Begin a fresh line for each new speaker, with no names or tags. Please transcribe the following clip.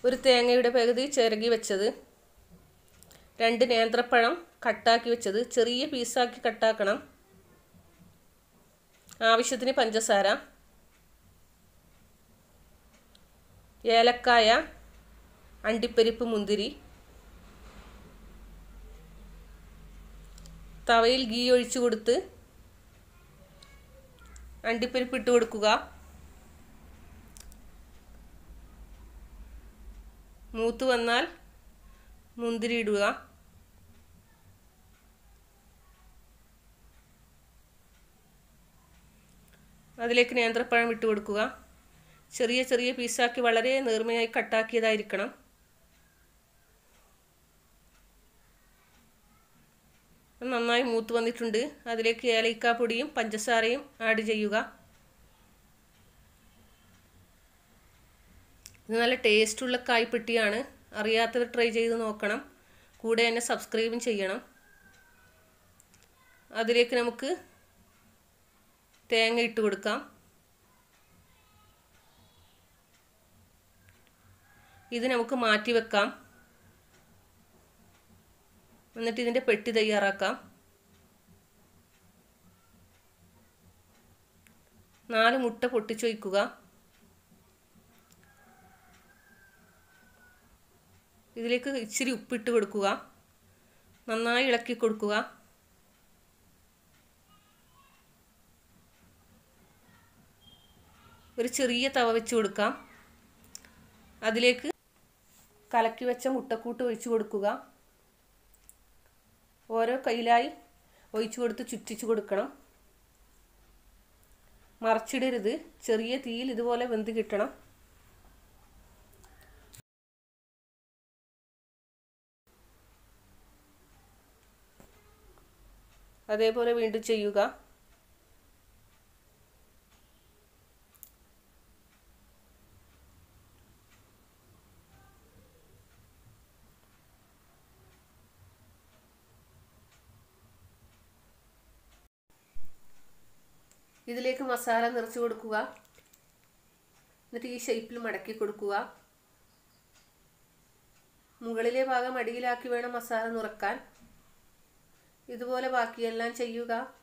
ഒരു തേങ്ങയുടെ പകുതി ചിരകി വെച്ചത് രണ്ട് നേന്ത്രപ്പഴം കട്ടാക്കി വെച്ചത് ചെറിയ പീസാക്കി കട്ടാക്കണം ആവശ്യത്തിന് പഞ്ചസാര ഏലക്കായ അണ്ടിപ്പരിപ്പ് മുന്തിരി തവയിൽ ഗീ ഒഴിച്ചു കൊടുത്ത് അണ്ടിപ്പരിപ്പ് ഇട്ട് കൊടുക്കുക മൂത്ത് വന്നാൽ മുന്തിരി ഇടുക അതിലേക്ക് നേന്ത്രപ്പഴം ഇട്ട് കൊടുക്കുക ചെറിയ ചെറിയ പീസാക്കി വളരെ നേർമയായി കട്ടാക്കിയതായിരിക്കണം നന്നായി മൂത്ത് വന്നിട്ടുണ്ട് അതിലേക്ക് ഏലക്കാപ്പൊടിയും പഞ്ചസാരയും ആഡ് ചെയ്യുക ഇത് നല്ല ടേസ്റ്റുള്ള കായ്പെട്ടിയാണ് അറിയാത്തവർ ട്രൈ ചെയ്ത് നോക്കണം കൂടെ തന്നെ സബ്സ്ക്രൈബും ചെയ്യണം അതിലേക്ക് നമുക്ക് തേങ്ങ ഇട്ട് കൊടുക്കാം ഇത് നമുക്ക് മാറ്റി വെക്കാം എന്നിട്ട് ഇതിൻ്റെ പെട്ടി തയ്യാറാക്കാം നാല് മുട്ട പൊട്ടിച്ചു വയ്ക്കുക ഇതിലേക്ക് ഇച്ചിരി ഉപ്പിട്ട് കൊടുക്കുക നന്നായി ഇളക്കി കൊടുക്കുക ഒരു ചെറിയ തവ വെച്ച് കൊടുക്കാം അതിലേക്ക് കലക്കി വെച്ച മുട്ടക്കൂട്ട് ഒഴിച്ചു കൊടുക്കുക ഓരോ കയ്യിലായി ഒഴിച്ചു കൊടുത്ത് ചുറ്റിച്ചു കൊടുക്കണം മറച്ചിടരുത് ചെറിയ തീയിൽ ഇതുപോലെ വെന്ത് കിട്ടണം അതേപോലെ വീണ്ടും ചെയ്യുക ഇതിലേക്ക് മസാല നിറച്ച് കൊടുക്കുക എന്നിട്ട് ഈ ഷേപ്പിൽ മടക്കി കൊടുക്കുക മുകളിലെ ഭാഗം അടിയിലാക്കി വേണം മസാല നിറക്കാൻ ഇതുപോലെ ബാക്കിയെല്ലാം ചെയ്യുക